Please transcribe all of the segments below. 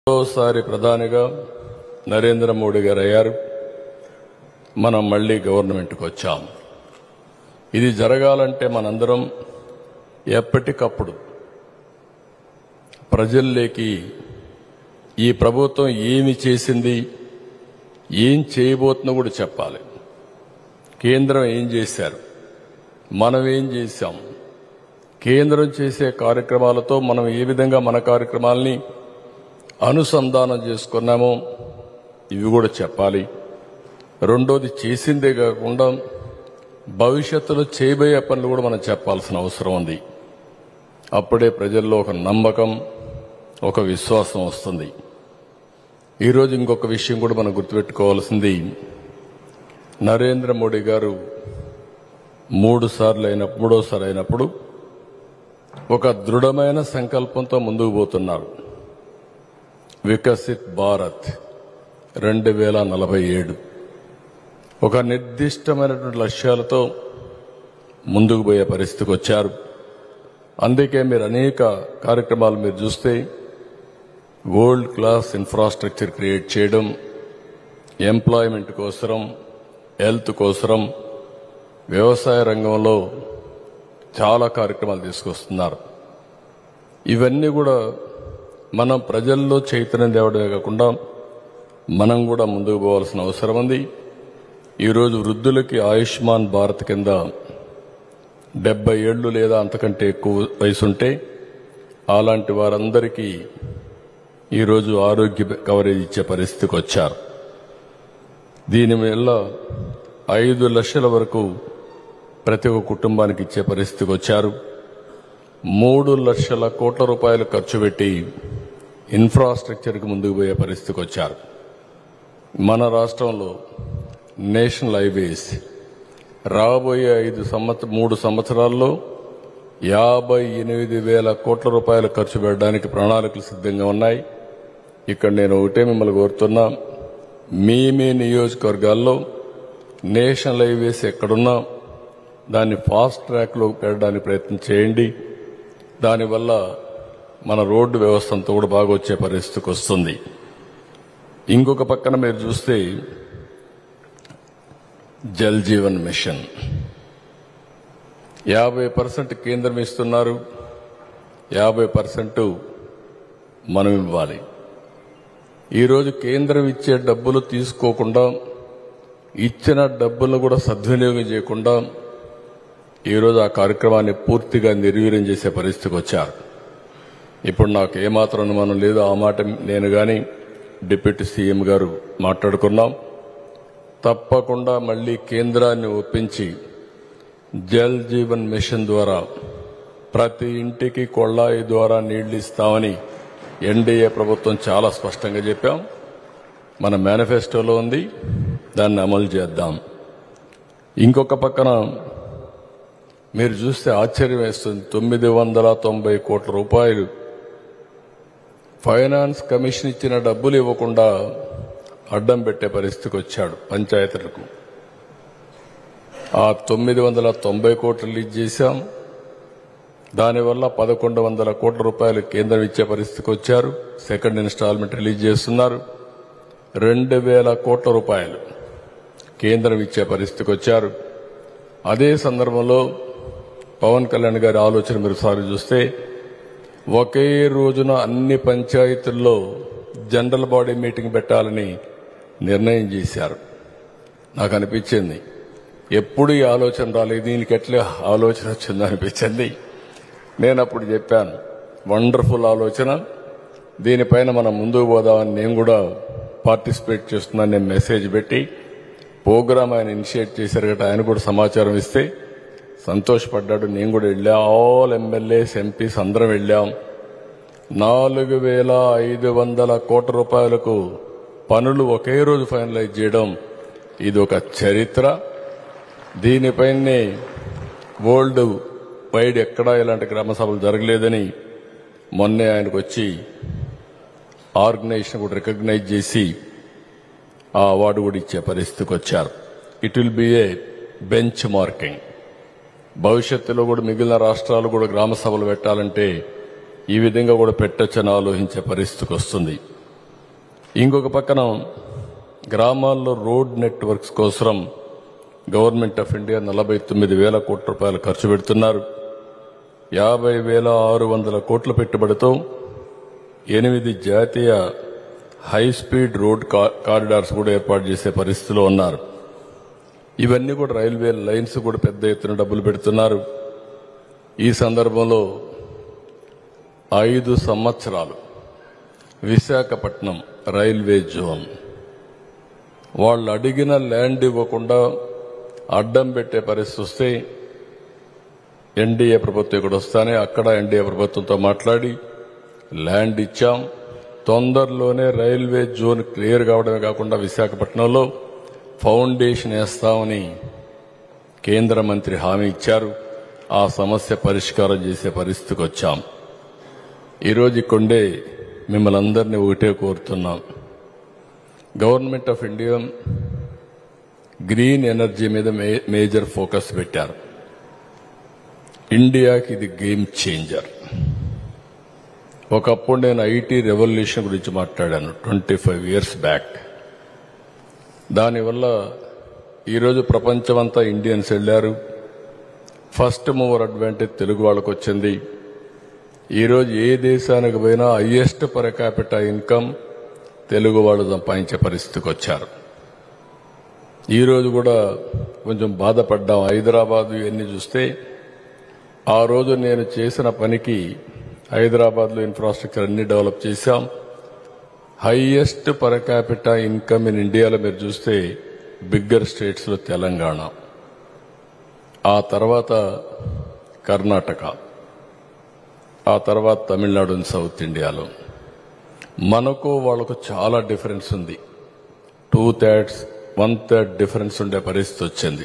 రెండోసారి ప్రధానిగా నరేంద్ర మోడీ గారు అయ్యారు మనం మళ్ళీ గవర్నమెంట్కి వచ్చాం ఇది జరగాలంటే మనందరం ఎప్పటికప్పుడు ప్రజల్లోకి ఈ ప్రభుత్వం ఏమి చేసింది ఏం చేయబోతుందో కూడా చెప్పాలి కేంద్రం ఏం చేశారు మనం ఏం చేశాం కేంద్రం చేసే కార్యక్రమాలతో మనం ఏ విధంగా మన కార్యక్రమాల్ని అనుసంధానం చేసుకున్నామో ఇవి కూడా చెప్పాలి రెండోది చేసిందే కాకుండా భవిష్యత్తులో చేయబోయే పనులు కూడా మనం చెప్పాల్సిన అవసరం ఉంది అప్పుడే ప్రజల్లో ఒక నమ్మకం ఒక విశ్వాసం వస్తుంది ఈరోజు ఇంకొక విషయం కూడా మనం గుర్తుపెట్టుకోవాల్సింది నరేంద్ర మోడీ గారు మూడు సార్లు అయిన మూడోసారి అయినప్పుడు ఒక దృఢమైన సంకల్పంతో ముందుకు పోతున్నారు వికసిత్ భారత్ రెండు వేల నలభై ఏడు ఒక నిర్దిష్టమైనటువంటి లక్ష్యాలతో ముందుకు పోయే పరిస్థితికి వచ్చారు అందుకే మీరు అనేక కార్యక్రమాలు మీరు చూస్తే వరల్డ్ క్లాస్ ఇన్ఫ్రాస్ట్రక్చర్ క్రియేట్ చేయడం ఎంప్లాయ్మెంట్ కోసరం హెల్త్ కోసరం వ్యవసాయ రంగంలో చాలా కార్యక్రమాలు తీసుకొస్తున్నారు ఇవన్నీ కూడా మనం ప్రజల్లో చైతన్యం తేవడమే కాకుండా మనం కూడా ముందుకు పోవాల్సిన అవసరం ఉంది ఈరోజు వృద్ధులకి ఆయుష్మాన్ భారత్ కింద డెబ్బై ఏళ్ళు లేదా అంతకంటే ఎక్కువ వయసు ఉంటే అలాంటి వారందరికీ ఈరోజు ఆరోగ్య కవరేజ్ ఇచ్చే పరిస్థితికి వచ్చారు దీనివల్ల ఐదు లక్షల వరకు ప్రతి ఒక్క కుటుంబానికి ఇచ్చే పరిస్థితికి వచ్చారు మూడు లక్షల కోట్ల రూపాయలు ఖర్చు పెట్టి ఇన్ఫ్రాస్ట్రక్చర్కి ముందుకు పోయే పరిస్థితికి వచ్చారు మన రాష్ట్రంలో నేషనల్ హైవేస్ రాబోయే ఐదు సంవత్సర మూడు సంవత్సరాల్లో యాభై ఎనిమిది వేల కోట్ల రూపాయలు ఖర్చు పెట్టడానికి ప్రణాళికలు సిద్ధంగా ఉన్నాయి ఇక్కడ నేను ఒకటే మిమ్మల్ని కోరుతున్నా మీ మీ నియోజకవర్గాల్లో నేషనల్ హైవేస్ ఎక్కడున్నా దాన్ని ఫాస్ట్ ట్రాక్లో పెట్టడానికి ప్రయత్నం చేయండి దానివల్ల మన రోడ్డు వ్యవస్థ అంతా కూడా బాగా వచ్చే పరిస్థితికి వస్తుంది ఇంకొక పక్కన మీరు చూస్తే జల్ జీవన్ మిషన్ యాభై పర్సెంట్ కేంద్రం ఇస్తున్నారు యాభై పర్సెంట్ మనం ఇవ్వాలి ఈరోజు కేంద్రం ఇచ్చే డబ్బులు తీసుకోకుండా ఇచ్చిన డబ్బులను కూడా సద్వినియోగం చేయకుండా ఈరోజు ఆ కార్యక్రమాన్ని పూర్తిగా నిర్వీర్యం చేసే పరిస్థితికి వచ్చారు ఇప్పుడు నాకు ఏమాత్రం అనుమానం లేదు ఆ మాట నేను కానీ డిప్యూటీ సీఎం గారు మాట్లాడుకున్నాం తప్పకుండా మళ్ళీ కేంద్రాన్ని ఒప్పించి జల్ జీవన్ మిషన్ ద్వారా ప్రతి ఇంటికి కొళ్ళాయి ద్వారా నీళ్లు ఇస్తామని ఎన్డీఏ ప్రభుత్వం చాలా స్పష్టంగా చెప్పాం మన మేనిఫెస్టోలో ఉంది దాన్ని అమలు చేద్దాం ఇంకొక పక్కన మీరు చూస్తే ఆశ్చర్యం వేస్తుంది తొమ్మిది వందల తొంభై కోట్ల రూపాయలు ఫైనాన్స్ కమిషన్ ఇచ్చిన డబ్బులు ఇవ్వకుండా అడ్డం పెట్టే పరిస్థితికి వచ్చాడు పంచాయతీలకు ఆ తొమ్మిది వందల తొంభై కోట్లు రిలీజ్ చేశాం దానివల్ల పదకొండు వందల కోట్ల రూపాయలు కేంద్రం ఇచ్చే పరిస్థితికి వచ్చారు సెకండ్ ఇన్స్టాల్మెంట్ రిలీజ్ చేస్తున్నారు రెండు వేల కోట్ల రూపాయలు కేంద్రం ఇచ్చే పరిస్థితికి వచ్చారు అదే సందర్భంలో పవన్ కళ్యాణ్ గారి ఆలోచన మీరు సారి చూస్తే ఒకే రోజున అన్ని పంచాయతీల్లో జనరల్ బాడీ మీటింగ్ పెట్టాలని నిర్ణయం చేశారు నాకు అనిపించింది ఎప్పుడు ఈ ఆలోచన రాలేదు దీనికి ఎట్లా ఆలోచన వచ్చిందో అనిపించింది నేను అప్పుడు చెప్పాను వండర్ఫుల్ ఆలోచన దీనిపైన మనం ముందుకు పోదామని నేను కూడా పార్టిసిపేట్ చేస్తున్నాను నేను మెసేజ్ పెట్టి ప్రోగ్రామ్ ఆయన ఇనిషియేట్ చేశారు కాబట్టి ఆయన కూడా సమాచారం ఇస్తే సంతోషపడ్డాడు నేను కూడా వెళ్ళా ఆల్ ఎమ్మెల్యేస్ ఎంపీస్ అందరం వెళ్ళాం నాలుగు వేల ఐదు వందల కోట్ల రూపాయలకు పనులు ఒకే రోజు ఫైనలైజ్ చేయడం ఇది ఒక చరిత్ర దీనిపైనే వరల్డ్ వైడ్ ఎక్కడా ఇలాంటి గ్రామ సభలు జరగలేదని మొన్నే ఆయనకు వచ్చి ఆర్గనైజేషన్ కూడా రికగ్నైజ్ చేసి ఆ అవార్డు కూడా ఇచ్చే పరిస్థితికి వచ్చారు it will be a benchmarking భవిష్యత్తులో కూడా మిగిలిన రాష్ట్రాలు కూడా గ్రామ సభలు పెట్టాలంటే ఈ విధంగా కూడా పెట్టొచ్చని ఆలోచించే పరిస్థితికి వస్తుంది ఇంకొక పక్కన గ్రామాల్లో రోడ్ నెట్వర్క్స్ కోసం గవర్నమెంట్ ఆఫ్ ఇండియా నలభై తొమ్మిది వేల కోట్ల రూపాయలు ఖర్చు పెడుతున్నారు యాభై వేల ఆరు వందల కోట్ల పెట్టుబడితో ఎనిమిది జాతీయ హై స్పీడ్ రోడ్ కా- కారిడార్స్ కూడా ఏర్పాటు చేసే పరిస్థితిలో ఉన్నారు ఇవన్నీ కూడా రైల్వే లైన్స్ కూడా పెద్ద ఎత్తున డబ్బులు పెడుతున్నారు ఈ సందర్భంలో ఐదు సంవత్సరాలు విశాఖపట్నం రైల్వే జోన్ వాళ్ళు అడిగిన ల్యాండ్ ఇవ్వకుండా అడ్డం పెట్టే పరిస్థితి వస్తే ఎన్డీఏ ప్రభుత్వం ఇక్కడ వస్తానే అక్కడ ఎన్డీఏ ప్రభుత్వంతో మాట్లాడి ల్యాండ్ ఇచ్చాం తొందరలోనే రైల్వే జోన్ క్లియర్ కావడమే కాకుండా విశాఖపట్నంలో ఫౌండేషన్ వేస్తామని కేంద్ర మంత్రి హామీ ఇచ్చారు ఆ సమస్య పరిష్కారం చేసే పరిస్థితికి వచ్చాం ఈరోజు ఇక్కడే మిమ్మల్ని అందరినీ ఒకటే కోరుతున్నాం government of India green energy మీద మే- మేజర్ ఫోకస్ పెట్టారు ఇండియాకి ఇది గేమ్ చేంజర్ ఒకప్పుడు నేను ఐటీ రెవల్యూషన్ గురించి మాట్లాడాను ట్వంటీ ఫైవ్ ఇయర్స్ బ్యాక్ దానివల్ల ఈరోజు ప్రపంచమంతా ఇండియన్స్ వెళ్ళారు ఫస్ట్ మూవర్ అడ్వాంటేజ్ తెలుగు వాళ్ళకు వచ్చింది ఈరోజు ఏ దేశానికి పోయినా highest per capital income Telugu వాళ్ళు సంపాదించే పరిస్థితికి వచ్చారు ఈరోజు కూడా కొంచెం బాధపడ్డాం హైదరాబాద్ ఇవన్నీ చూస్తే ఆ రోజు నేను చేసిన పనికి హైదరాబాద్లో ఇన్ఫ్రాస్ట్రక్చర్ అన్ని డెవలప్ చేశాం highest per capital income in ఇండియాలో మీరు చూస్తే బిగ్గర్ స్టేట్స్లో తెలంగాణ ఆ తర్వాత కర్ణాటక ఆ తర్వాత తమిళనాడు సౌత్ ఇండియాలో మనకు వాళ్ళకు చాలా డిఫరెన్స్ ఉంది two thirds one third difference ఉండే పరిస్థితి వచ్చింది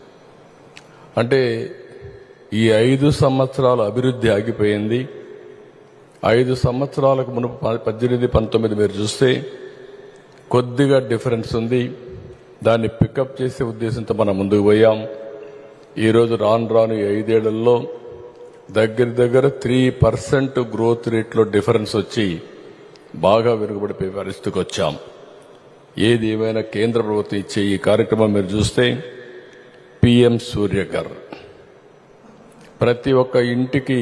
అంటే ఈ ఐదు సంవత్సరాల అభివృద్ధి ఆగిపోయింది ఐదు సంవత్సరాలకు మునుపు ప- పద్దెనిమిది పంతొమ్మిది మీరు చూస్తే కొద్దిగా డిఫరెన్స్ ఉంది దాన్ని పికప్ చేసే ఉద్దేశంతో మనం ముందుకు పోయాం ఈరోజు రాను రాను ఈ ఐదేళ్లలో దగ్గర దగ్గర త్రీ పర్సెంట్ గ్రోత్ రేట్లో డిఫరెన్స్ వచ్చి బాగా వెనుకబడిపోయే పరిస్థితికి వచ్చాం ఏది ఏమైనా కేంద్ర ప్రభుత్వం ఇచ్చే ఈ కార్యక్రమం మీరు చూస్తే పిఎం సూర్యగర్ ప్రతి ఒక్క ఇంటికి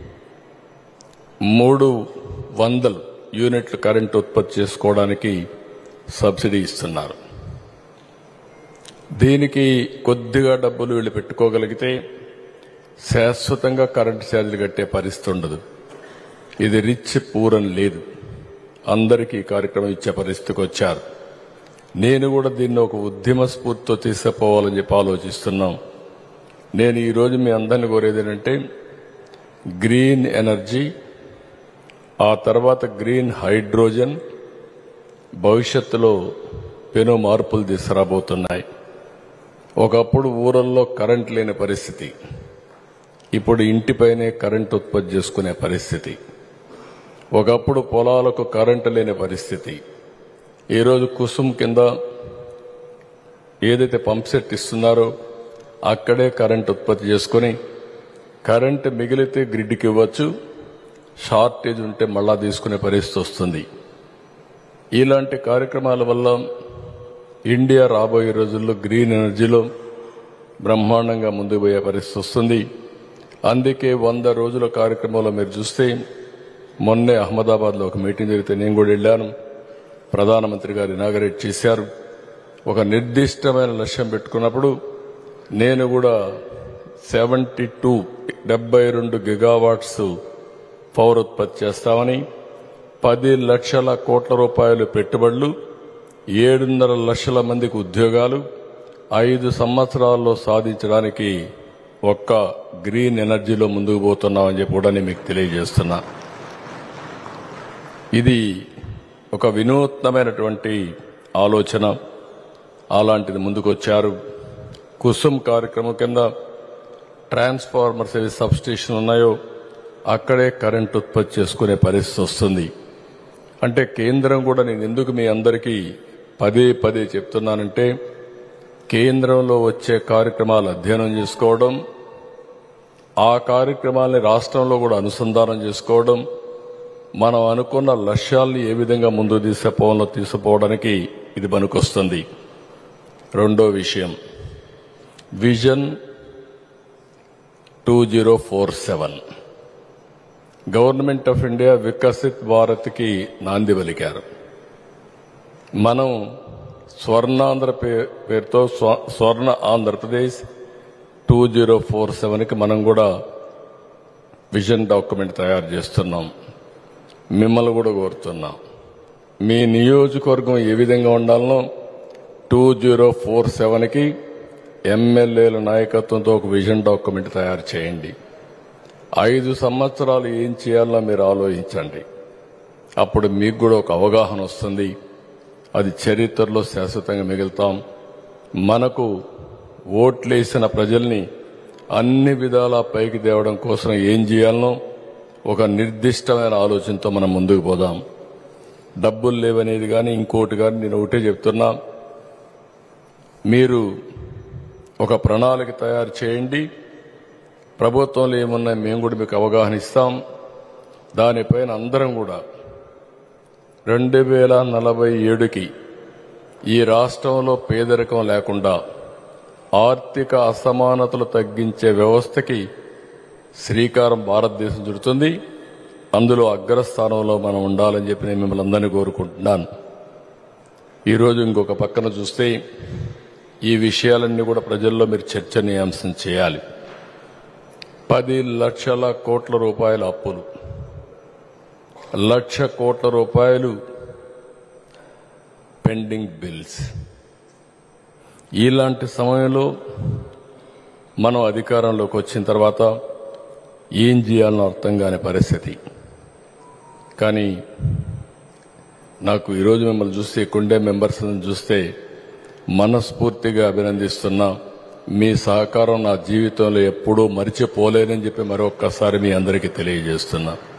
మూడు వందలు యూనిట్లు కరెంట్ ఉత్పత్తి చేసుకోవడానికి సబ్సిడీ ఇస్తున్నారు దీనికి కొద్దిగా డబ్బులు వీళ్ళు పెట్టుకోగలిగితే శాశ్వతంగా కరెంటు ఛార్జీలు కట్టే పరిస్థితి ఉండదు ఇది రిచ్ పూరన్ లేదు అందరికీ ఈ కార్యక్రమం ఇచ్చే పరిస్థితికి వచ్చారు నేను కూడా దీన్ని ఒక ఉద్యమ స్ఫూర్తితో తీసుకుపోవాలని చెప్పి ఆలోచిస్తున్నాం నేను ఈరోజు మీ అందరిని కోరేది ఏంటంటే గ్రీన్ ఎనర్జీ ఆ తర్వాత గ్రీన్ హైడ్రోజన్ భవిష్యత్తులో పెను మార్పులు తీసుకురాబోతున్నాయి ఒకప్పుడు ఊరల్లో కరెంట్ లేని పరిస్థితి ఇప్పుడు ఇంటిపైనే కరెంట్ ఉత్పత్తి చేసుకునే పరిస్థితి ఒకప్పుడు పొలాలకు కరెంటు లేని పరిస్థితి ఈరోజు కుసుమ్ కింద ఏదైతే పంప్ సెట్ ఇస్తున్నారో అక్కడే కరెంట్ ఉత్పత్తి చేసుకుని కరెంట్ మిగిలితే గ్రిడ్కి ఇవ్వచ్చు షార్టేజ్ ఉంటే మళ్ళా తీసుకునే పరిస్థితి వస్తుంది ఇలాంటి కార్యక్రమాల వల్ల ఇండియా రాబోయే రోజుల్లో గ్రీన్ ఎనర్జీలో బ్రహ్మాండంగా ముందుకు పోయే పరిస్థితి వస్తుంది అందుకే వంద రోజుల కార్యక్రమంలో మీరు చూస్తే మొన్నే అహ్మదాబాద్లో ఒక మీటింగ్ జరిగితే నేను కూడా వెళ్ళాను ప్రధానమంత్రి గారు ఇనాగరేట్ చేశారు ఒక నిర్దిష్టమైన లక్ష్యం పెట్టుకున్నప్పుడు నేను కూడా సెవెంటీ టూ డెబ్బై రెండు గిగావాట్స్ పవర్ ఉత్పత్తి చేస్తామని పది లక్షల కోట్ల రూపాయలు పెట్టుబడులు ఏడున్నర లక్షల మందికి ఉద్యోగాలు ఐదు సంవత్సరాల్లో సాధించడానికి ఒక్క గ్రీన్ ఎనర్జీలో ముందుకు పోతున్నామని చెప్పి కూడా నేను మీకు తెలియజేస్తున్నా ఇది ఒక వినూత్నమైనటువంటి ఆలోచన అలాంటిది ముందుకొచ్చారు కుసుమ్ కార్యక్రమం కింద ట్రాన్స్ఫార్మర్స్ ఏవి సబ్ స్టేషన్ ఉన్నాయో అక్కడే కరెంట్ ఉత్పత్తి చేసుకునే పరిస్థితి వస్తుంది అంటే కేంద్రం కూడా నేను ఎందుకు మీ అందరికీ పదే పదే చెప్తున్నానంటే కేంద్రంలో వచ్చే కార్యక్రమాలు అధ్యయనం చేసుకోవడం ఆ కార్యక్రమాలని రాష్ట్రంలో కూడా అనుసంధానం చేసుకోవడం మనం అనుకున్న లక్ష్యాల్ని ఏ విధంగా ముందుకు తీసుకుపోవాలో తీసుకుపోవడానికి ఇది పనికొస్తుంది రెండో విషయం vision two zero four seven government of India Viksit భారత్కి నాంది పలికారు మనం స్వర్ణాంధ్ర పే- పేరుతో స్వ- స్వర్ణ ఆంధ్రప్రదేశ్ టూ జీరో ఫోర్ సెవెన్కి మనం కూడా విజన్ డాక్యుమెంట్ తయారు చేస్తున్నాం మిమ్మల్ని కూడా కోరుతున్నాం మీ నియోజకవర్గం ఏ విధంగా ఉండాలనో టూ జీరో ఫోర్ సెవెన్కి ఎమ్మెల్యేల నాయకత్వంతో ఒక విజన్ డాక్యుమెంట్ తయారు చేయండి ఐదు సంవత్సరాలు ఏం చేయాలో మీరు ఆలోచించండి అప్పుడు మీకు కూడా ఒక అవగాహన వస్తుంది అది చరిత్రలో శాశ్వతంగా మిగులుతాం మనకు ఓట్లేసిన ప్రజల్ని అన్ని విధాలా పైకి తేవడం కోసం ఏం చేయాలనో ఒక నిర్దిష్టమైన ఆలోచనతో మనం ముందుకు పోదాం డబ్బులు లేవనేది కానీ ఇంకోటి కానీ నేను ఒకటే చెప్తున్నా మీరు ఒక ప్రణాళిక తయారు చేయండి ప్రభుత్వంలో ఏమున్నాయి మేము కూడా మీకు అవగాహన ఇస్తాం దానిపైన అందరం కూడా రెండు వేల నలభై ఏడుకి ఈ రాష్ట్రంలో పేదరికం లేకుండా ఆర్థిక అసమానతలు తగ్గించే వ్యవస్థకి శ్రీకారం భారతదేశం చుడుతుంది అందులో అగ్రస్థానంలో మనం ఉండాలని చెప్పి నేను మిమ్మల్ని అందరినీ కోరుకుంటున్నాను ఈరోజు ఇంకొక పక్కన చూస్తే ఈ విషయాలన్నీ కూడా ప్రజల్లో మీరు చర్చనీయాంశం చేయాలి పది లక్షల కోట్ల రూపాయల అప్పులు లక్ష కోట్ల రూపాయలు పెండింగ్ బిల్స్ ఇలాంటి సమయంలో మనం అధికారంలోకి వచ్చిన తర్వాత ఏం చేయాలనో అర్థం కాని పరిస్థితి కానీ నాకు ఈరోజు మిమ్మల్ని చూస్తే కుండే మెంబర్స్ చూస్తే మనస్ఫూర్తిగా అభినందిస్తున్నా మీ సహకారం నా జీవితంలో ఎప్పుడూ మరిచిపోలేనని చెప్పి మరొక్కసారి మీ అందరికీ తెలియజేస్తున్నా